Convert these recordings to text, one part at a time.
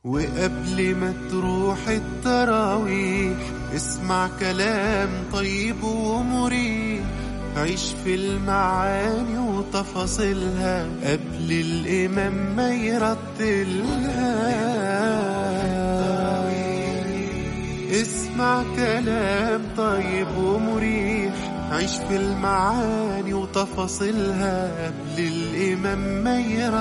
وقبل ما تروح التراويح اسمع كلام طيب ومريح عيش في المعاني وتفاصيلها قبل الإمام ما يرتلها اسمع كلام طيب ومريح عيش في المعاني وتفاصيلها قبل الإمام ما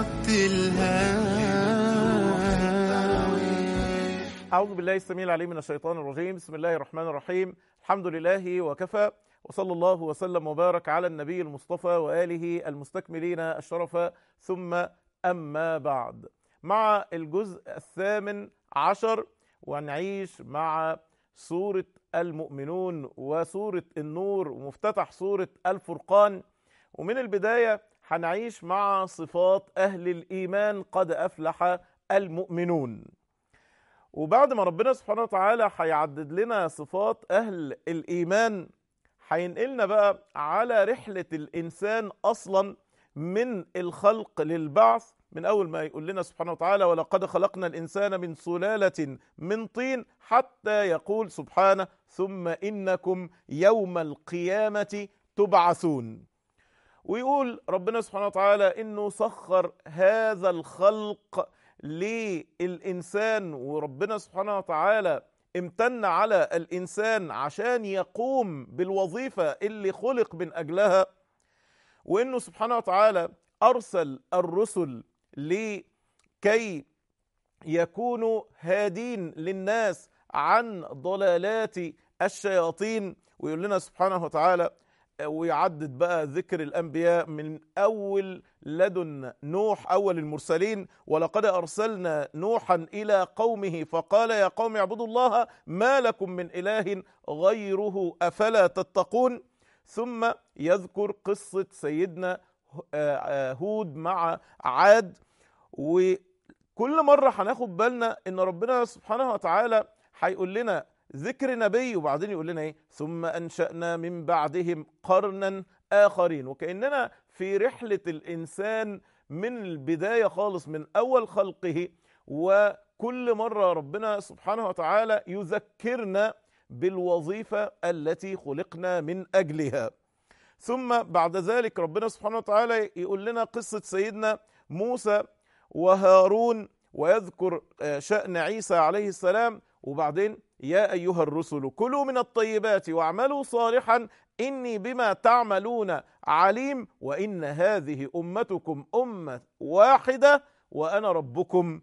يرتلها أعوذ بالله السميع العليم من الشيطان الرجيم بسم الله الرحمن الرحيم الحمد لله وكفى وصلى الله وسلم وبارك على النبي المصطفى وآله المستكملين الشرف ثم أما بعد مع الجزء الثامن عشر ونعيش مع سورة المؤمنون وسورة النور ومفتتح سورة الفرقان ومن البداية هنعيش مع صفات أهل الإيمان قد أفلح المؤمنون وبعد ما ربنا سبحانه وتعالى هيعدد لنا صفات أهل الإيمان هينقلنا بقى على رحلة الإنسان أصلا من الخلق للبعث من أول ما يقول لنا سبحانه وتعالى ولقد خلقنا الإنسان من سلالة من طين حتى يقول سبحانه ثم إنكم يوم القيامة تبعثون ويقول ربنا سبحانه وتعالى إنه سخر هذا الخلق للإنسان وربنا سبحانه وتعالى امتن على الإنسان عشان يقوم بالوظيفة اللي خلق من أجلها وإنه سبحانه وتعالى أرسل الرسل لكي يكونوا هادين للناس عن ضلالات الشياطين ويقول لنا سبحانه وتعالى ويعدد بقى ذكر الأنبياء من أول لدن نوح أول المرسلين ولقد أرسلنا نوحا إلى قومه فقال يا قوم اعبدوا الله ما لكم من إله غيره أفلا تتقون ثم يذكر قصة سيدنا هود مع عاد وكل مرة هناخد بالنا ان ربنا سبحانه وتعالى هيقول لنا ذكر نبي وبعدين يقول لنا ايه ثم انشأنا من بعدهم قرنا آخرين وكأننا في رحلة الإنسان من البداية خالص من أول خلقه وكل مرة ربنا سبحانه وتعالى يذكرنا بالوظيفة التي خلقنا من أجلها ثم بعد ذلك ربنا سبحانه وتعالى يقول لنا قصة سيدنا موسى وهارون ويذكر شأن عيسى عليه السلام وبعدين يا أيها الرسل كلوا من الطيبات واعملوا صالحا إني بما تعملون عليم وإن هذه أمتكم أمة واحدة وأنا ربكم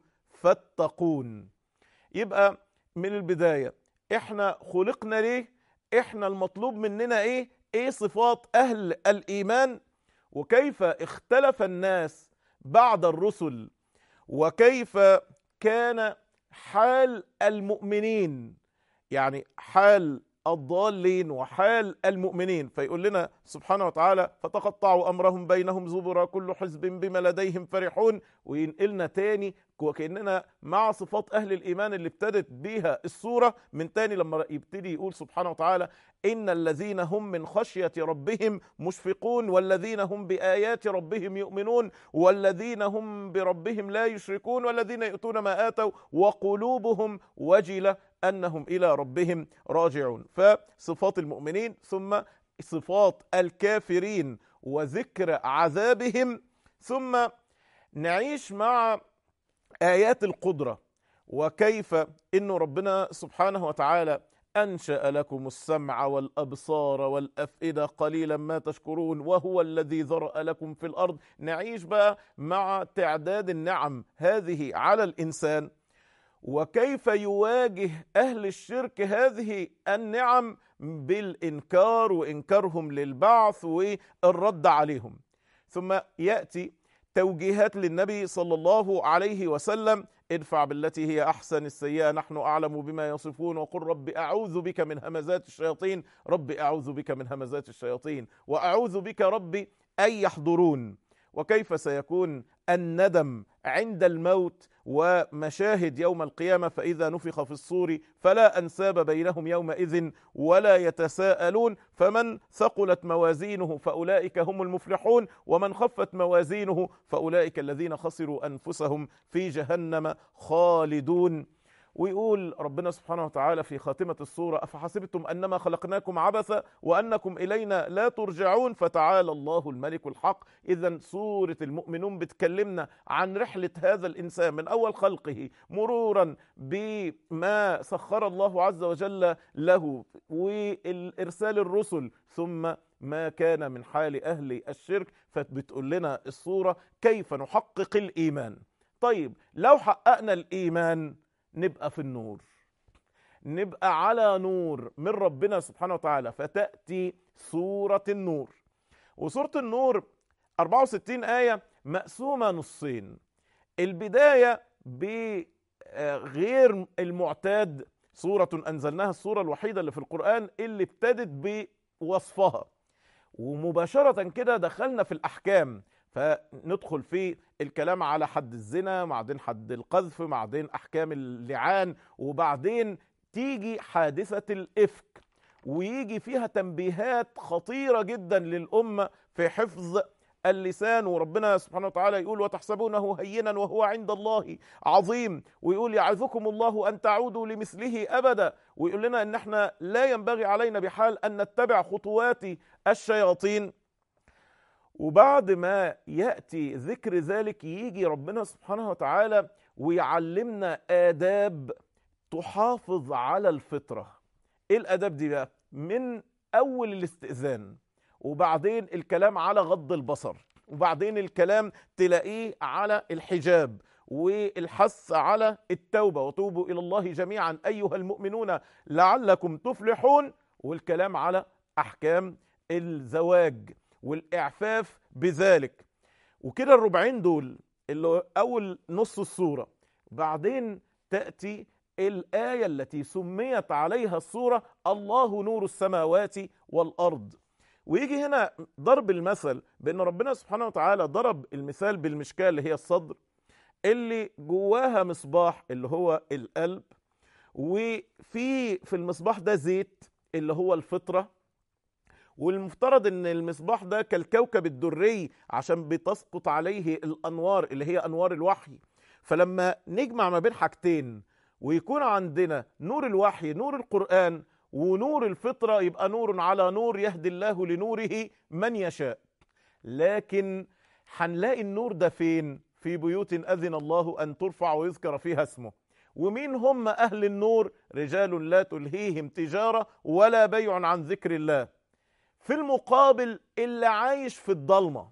فاتقون يبقى من البداية احنا خلقنا ليه احنا المطلوب مننا ايه ايه صفات اهل الايمان وكيف اختلف الناس بعد الرسل وكيف كان حال المؤمنين يعني حال الضالين وحال المؤمنين فيقول لنا سبحانه وتعالى فتقطعوا امرهم بينهم زبرا كل حزب بما لديهم فرحون وينقلنا تاني وكاننا مع صفات اهل الايمان اللي ابتدت بيها السوره من تاني لما يبتدي يقول سبحانه وتعالى ان الذين هم من خشيه ربهم مشفقون والذين هم بايات ربهم يؤمنون والذين هم بربهم لا يشركون والذين يؤتون ما اتوا وقلوبهم وجله انهم الى ربهم راجعون فصفات المؤمنين ثم صفات الكافرين وذكر عذابهم ثم نعيش مع ايات القدره وكيف انه ربنا سبحانه وتعالى انشا لكم السمع والابصار والافئده قليلا ما تشكرون وهو الذي ذرا لكم في الارض نعيش بقى مع تعداد النعم هذه على الانسان وكيف يواجه اهل الشرك هذه النعم بالانكار وانكارهم للبعث والرد عليهم ثم ياتي توجيهات للنبي صلى الله عليه وسلم ادفع بالتي هي احسن السيئه نحن اعلم بما يصفون وقل رب اعوذ بك من همزات الشياطين رب اعوذ بك من همزات الشياطين واعوذ بك ربي ان يحضرون وكيف سيكون الندم عند الموت ومشاهد يوم القيامة فإذا نفخ في الصور فلا أنساب بينهم يومئذ ولا يتساءلون فمن ثقلت موازينه فأولئك هم المفلحون ومن خفت موازينه فأولئك الذين خسروا أنفسهم في جهنم خالدون ويقول ربنا سبحانه وتعالى في خاتمة السورة أفحسبتم أنما خلقناكم عبثا وأنكم إلينا لا ترجعون فتعالى الله الملك الحق إذا سورة المؤمنون بتكلمنا عن رحلة هذا الإنسان من أول خلقه مرورا بما سخر الله عز وجل له والإرسال الرسل ثم ما كان من حال أهل الشرك فبتقول لنا الصورة كيف نحقق الإيمان طيب لو حققنا الإيمان نبقى في النور نبقى على نور من ربنا سبحانه وتعالى فتأتي سورة النور وسورة النور 64 آية مقسومة نصين البداية بغير المعتاد سورة أنزلناها السورة الوحيدة اللي في القرآن اللي ابتدت بوصفها ومباشرة كده دخلنا في الأحكام فندخل في الكلام على حد الزنا بعدين حد القذف بعدين احكام اللعان وبعدين تيجي حادثه الافك ويجي فيها تنبيهات خطيره جدا للامه في حفظ اللسان وربنا سبحانه وتعالى يقول وتحسبونه هينا وهو عند الله عظيم ويقول يعظكم الله ان تعودوا لمثله ابدا ويقول لنا ان احنا لا ينبغي علينا بحال ان نتبع خطوات الشياطين وبعد ما ياتي ذكر ذلك يجي ربنا سبحانه وتعالى ويعلمنا آداب تحافظ على الفطرة ايه الآداب دي بقى من أول الاستئذان وبعدين الكلام على غض البصر وبعدين الكلام تلاقيه على الحجاب والحث على التوبة وتوبوا إلى الله جميعا أيها المؤمنون لعلكم تفلحون والكلام على أحكام الزواج والإعفاف بذلك وكده الربعين دول اللي أول نص السورة بعدين تأتي الآية التي سميت عليها السورة الله نور السماوات والأرض ويجي هنا ضرب المثل بأن ربنا سبحانه وتعالى ضرب المثال بالمشكاة اللي هي الصدر اللي جواها مصباح اللي هو القلب وفي في المصباح ده زيت اللي هو الفطره والمفترض ان المصباح ده كالكوكب الدري عشان بتسقط عليه الانوار اللي هي انوار الوحي فلما نجمع ما بين حاجتين ويكون عندنا نور الوحي نور القرآن ونور الفطرة يبقى نور على نور يهدي الله لنوره من يشاء لكن هنلاقي النور ده فين في بيوت أذن الله أن ترفع ويذكر فيها اسمه ومين هم أهل النور رجال لا تلهيهم تجارة ولا بيع عن ذكر الله في المقابل اللي عايش في الضلمة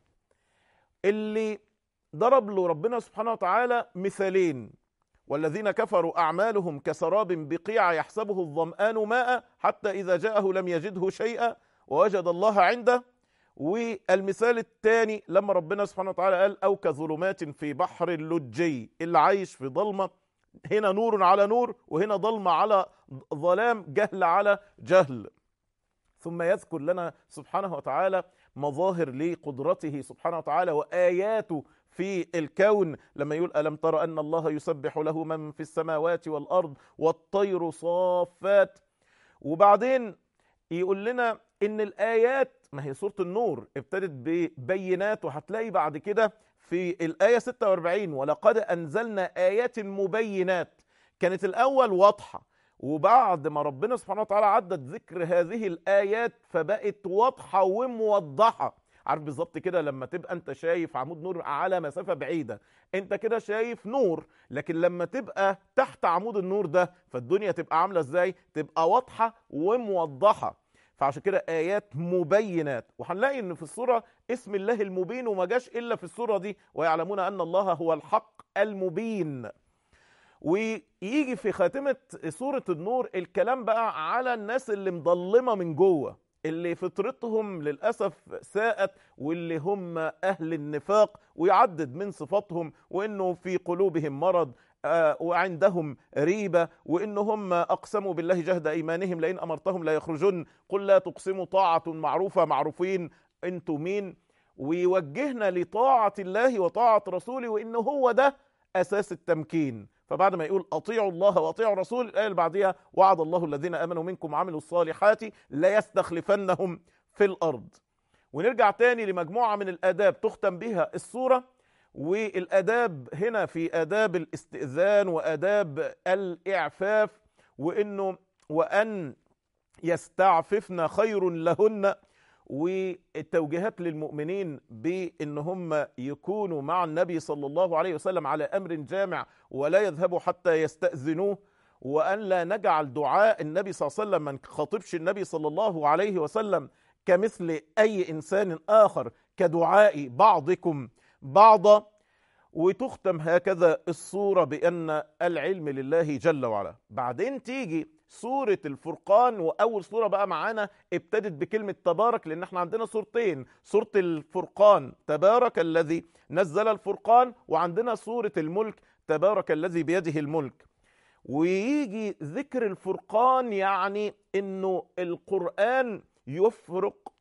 اللي ضرب له ربنا سبحانه وتعالى مثالين والذين كفروا أعمالهم كسراب بقيع يحسبه الظمآن ماء حتى إذا جاءه لم يجده شيئا ووجد الله عنده والمثال الثاني لما ربنا سبحانه وتعالى قال أو كظلمات في بحر اللجي اللي عايش في ضلمة هنا نور على نور وهنا ضلمة على ظلام جهل على جهل ثم يذكر لنا سبحانه وتعالى مظاهر لقدرته سبحانه وتعالى وآياته في الكون لما يقول ألم تر أن الله يسبح له من في السماوات والأرض والطير صافات وبعدين يقول لنا إن الآيات ما هي سورة النور ابتدت ببينات وهتلاقي بعد كده في الآية 46 ولقد أنزلنا آيات مبينات كانت الأول واضحة وبعد ما ربنا سبحانه وتعالى عدد ذكر هذه الآيات فبقت واضحة وموضحة عارف بالظبط كده لما تبقى انت شايف عمود نور على مسافة بعيدة انت كده شايف نور لكن لما تبقى تحت عمود النور ده فالدنيا تبقى عاملة ازاي تبقى واضحة وموضحة فعشان كده آيات مبينات وهنلاقي ان في السورة اسم الله المبين وما جاش الا في السورة دي ويعلمون ان الله هو الحق المبين ويجي في خاتمة سورة النور الكلام بقى على الناس اللي مضلمة من جوه اللي فطرتهم للأسف ساءت واللي هم أهل النفاق ويعدد من صفاتهم وإنه في قلوبهم مرض آه وعندهم ريبة وإن هم أقسموا بالله جهد إيمانهم لئن أمرتهم لا يخرجون قل لا تقسموا طاعة معروفة معروفين أنتم مين ويوجهنا لطاعة الله وطاعة رسوله وإن هو ده اساس التمكين فبعد ما يقول اطيعوا الله واطيعوا الرسول الايه اللي بعديها وعد الله الذين امنوا منكم وعملوا الصالحات ليستخلفنهم في الارض ونرجع تاني لمجموعه من الاداب تختم بها السوره والاداب هنا في اداب الاستئذان واداب الاعفاف وانه وان يستعففن خير لهن والتوجيهات للمؤمنين بان هم يكونوا مع النبي صلى الله عليه وسلم على امر جامع ولا يذهبوا حتى يستاذنوه وان لا نجعل دعاء النبي صلى الله عليه وسلم ما نخاطبش النبي صلى الله عليه وسلم كمثل اي انسان اخر كدعاء بعضكم بعضا وتختم هكذا الصوره بان العلم لله جل وعلا بعدين تيجي سورة الفرقان وأول سورة بقى معانا ابتدت بكلمة تبارك لأن احنا عندنا سورتين سورة الفرقان تبارك الذي نزل الفرقان وعندنا سورة الملك تبارك الذي بيده الملك ويجي ذكر الفرقان يعني انه القرآن يفرق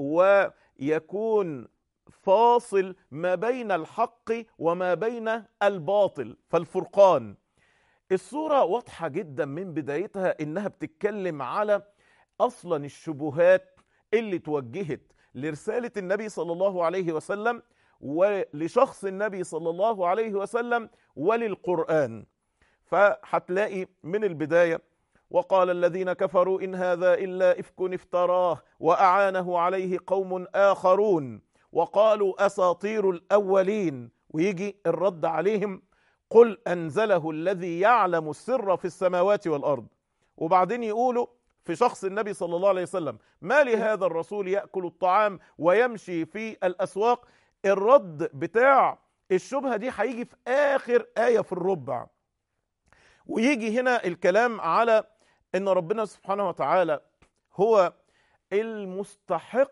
ويكون فاصل ما بين الحق وما بين الباطل فالفرقان الصورة واضحة جدا من بدايتها انها بتتكلم على اصلا الشبهات اللي توجهت لرسالة النبي صلى الله عليه وسلم ولشخص النبي صلى الله عليه وسلم وللقرآن فهتلاقي من البداية وقال الذين كفروا إن هذا إلا إفك افتراه وأعانه عليه قوم آخرون وقالوا أساطير الأولين ويجي الرد عليهم قل أنزله الذي يعلم السر في السماوات والأرض وبعدين يقولوا في شخص النبي صلى الله عليه وسلم ما لهذا الرسول يأكل الطعام ويمشي في الأسواق الرد بتاع الشبهة دي هيجي في آخر آية في الربع ويجي هنا الكلام على ان ربنا سبحانه وتعالى هو المستحق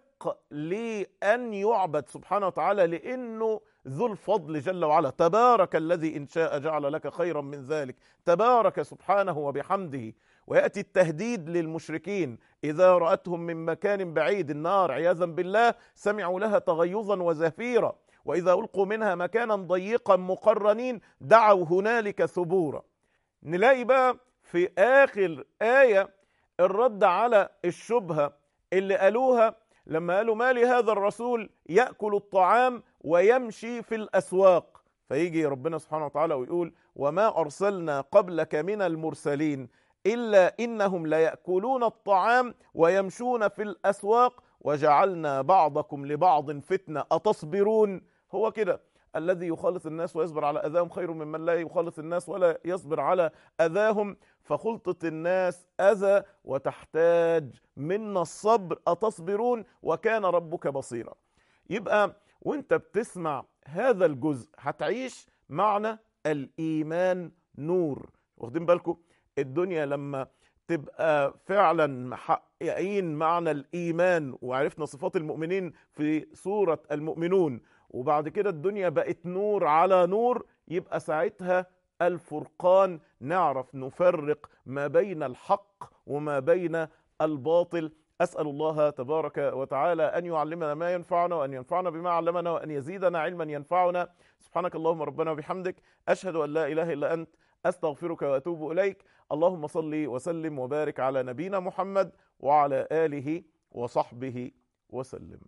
لان يعبد سبحانه وتعالى لانه ذو الفضل جل وعلا تبارك الذي ان شاء جعل لك خيرا من ذلك تبارك سبحانه وبحمده وياتي التهديد للمشركين اذا راتهم من مكان بعيد النار عياذا بالله سمعوا لها تغيظا وزفيرا واذا القوا منها مكانا ضيقا مقرنين دعوا هنالك ثبورا نلاقي بقى في اخر ايه الرد على الشبهه اللي قالوها لما قالوا ما لهذا الرسول ياكل الطعام ويمشي في الاسواق فيجي ربنا سبحانه وتعالى ويقول وما ارسلنا قبلك من المرسلين الا انهم لياكلون الطعام ويمشون في الاسواق وجعلنا بعضكم لبعض فتنه اتصبرون هو كده الذي يخالط الناس ويصبر على اذاهم خير ممن لا يخالط الناس ولا يصبر على اذاهم فخلطة الناس اذى وتحتاج منا الصبر اتصبرون وكان ربك بصيرا يبقى وانت بتسمع هذا الجزء هتعيش معنى الايمان نور واخدين بالكم الدنيا لما تبقى فعلا محققين معنى الايمان وعرفنا صفات المؤمنين في سوره المؤمنون وبعد كده الدنيا بقت نور على نور يبقى ساعتها الفرقان نعرف نفرق ما بين الحق وما بين الباطل اسال الله تبارك وتعالى ان يعلمنا ما ينفعنا وان ينفعنا بما علمنا وان يزيدنا علما ينفعنا سبحانك اللهم ربنا وبحمدك اشهد ان لا اله الا انت استغفرك واتوب اليك اللهم صل وسلم وبارك على نبينا محمد وعلى اله وصحبه وسلم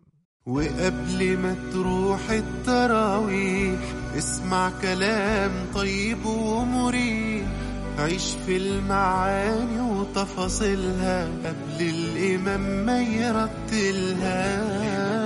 وقبل ما تروح التراويح اسمع كلام طيب ومريح عيش في المعاني وتفاصيلها قبل الإمام ما يرتلها